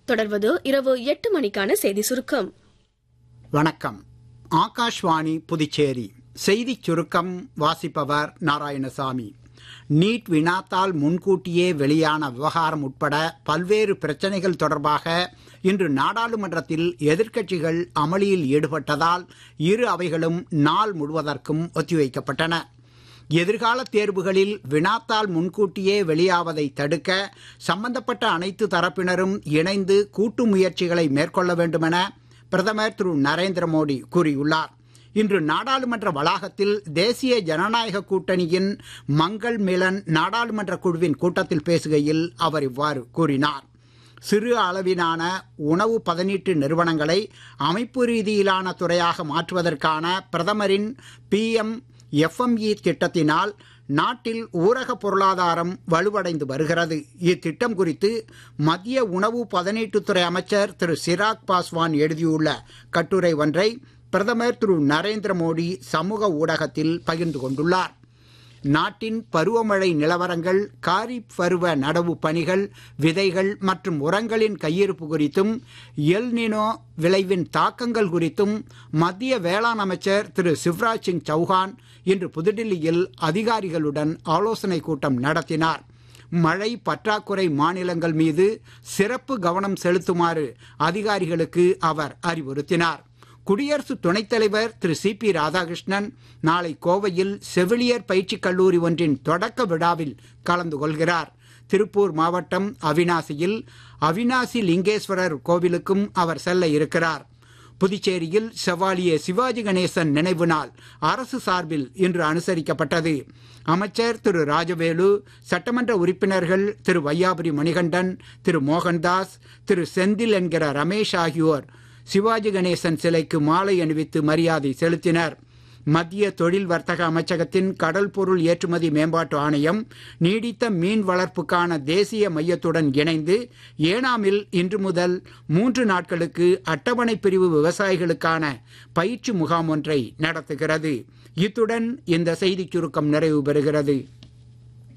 தொடர்வது இரவு எட்டு மணிக்கான செய்தி சுருக்கம் வணக்கம் ஆகாஷ்வாணி புதுச்சேரி செய்திச் சுருக்கம் வாசிப்பவர் நாராயணசாமி நீட் வினாத்தால் முன்கூட்டியே வெளியான விவகாரம் உட்பட பல்வேறு பிரச்சனைகள் தொடர்பாக இன்று நாடாளுமன்றத்தில் எதிர்க்கட்சிகள் அமளியில் ஈடுபட்டதால் இரு அவைகளும் நாள் முழுவதற்கும் ஒத்திவைக்கப்பட்டன எதிர்கால தேர்வுகளில் வினாத்தால் முன்கூட்டியே வெளியாவதை தடுக்க சம்பந்தப்பட்ட அனைத்து தரப்பினரும் இணைந்து கூட்டு முயற்சிகளை மேற்கொள்ள வேண்டுமென பிரதமர் திரு நரேந்திர மோடி கூறியுள்ளார் இன்று நாடாளுமன்ற வளாகத்தில் தேசிய ஜனநாயக கூட்டணியின் மங்கள் மிலன் நாடாளுமன்ற குழுவின் கூட்டத்தில் பேசுகையில் அவர் இவ்வாறு கூறினார் சிறு அளவிலான உணவு பதனீட்டு நிறுவனங்களை அமைப்பு ரீதியிலான துறையாக மாற்றுவதற்கான பிரதமரின் பிஎம் எஃப்எம்இ திட்டத்தினால் நாட்டில் ஊரக பொருளாதாரம் வலுவடைந்து வருகிறது இத்திட்டம் குறித்து மத்திய உணவு பதனீட்டுத்துறை அமைச்சர் திரு சிராக் பாஸ்வான் எழுதியுள்ள கட்டுரை ஒன்றை பிரதமர் திரு நரேந்திர மோடி சமூக ஊடகத்தில் பகிர்ந்து கொண்டுள்ளார் நாட்டின் பருவமழை நிலவரங்கள் காரிப் பருவ நடவு பணிகள் விதைகள் மற்றும் உரங்களின் கையிருப்பு குறித்தும் எல் நினோ விளைவின் தாக்கங்கள் குறித்தும் மத்திய வேளாண் அமைச்சர் திரு சிவராஜ் சிங் சௌஹான் இன்று புதுடில்லியில் அதிகாரிகளுடன் ஆலோசனை கூட்டம் நடத்தினார் மழை பற்றாக்குறை மாநிலங்கள் மீது சிறப்பு கவனம் செலுத்துமாறு அதிகாரிகளுக்கு அவர் அறிவுறுத்தினார் குடியரசு துணைத் தலைவர் திரு சி பி ராதாகிருஷ்ணன் நாளை கோவையில் செவிலியர் பயிற்சிக் கல்லூரி ஒன்றின் தொடக்க விழாவில் கலந்து கொள்கிறார் திருப்பூர் மாவட்டம் அவினாசியில் அவினாசி லிங்கேஸ்வரர் கோவிலுக்கும் அவர் செல்ல இருக்கிறார் புதுச்சேரியில் செவாலிய சிவாஜி கணேசன் நினைவு நாள் அரசு சார்பில் இன்று அனுசரிக்கப்பட்டது அமைச்சர் திரு ராஜவேலு சட்டமன்ற உறுப்பினர்கள் திரு வையாபுரி மணிகண்டன் திரு மோகன்தாஸ் திரு செந்தில் என்கிற ரமேஷ் ஆகியோர் சிவாஜி கணேசன் சிலைக்கு மாலை அணிவித்து மரியாதை செலுத்தினர் மத்திய தொழில் வர்த்தக அமைச்சகத்தின் கடல் பொருள் ஏற்றுமதி மேம்பாட்டு ஆணையம் நீடித்த மீன் வளர்ப்புக்கான தேசிய மையத்துடன் இணைந்து ஏனாமில் இன்று முதல் மூன்று நாட்களுக்கு அட்டவணை பிரிவு விவசாயிகளுக்கான பயிற்சி முகாம் ஒன்றை நடத்துகிறது இத்துடன் இந்த செய்திச் சுருக்கம் நிறைவு பெறுகிறது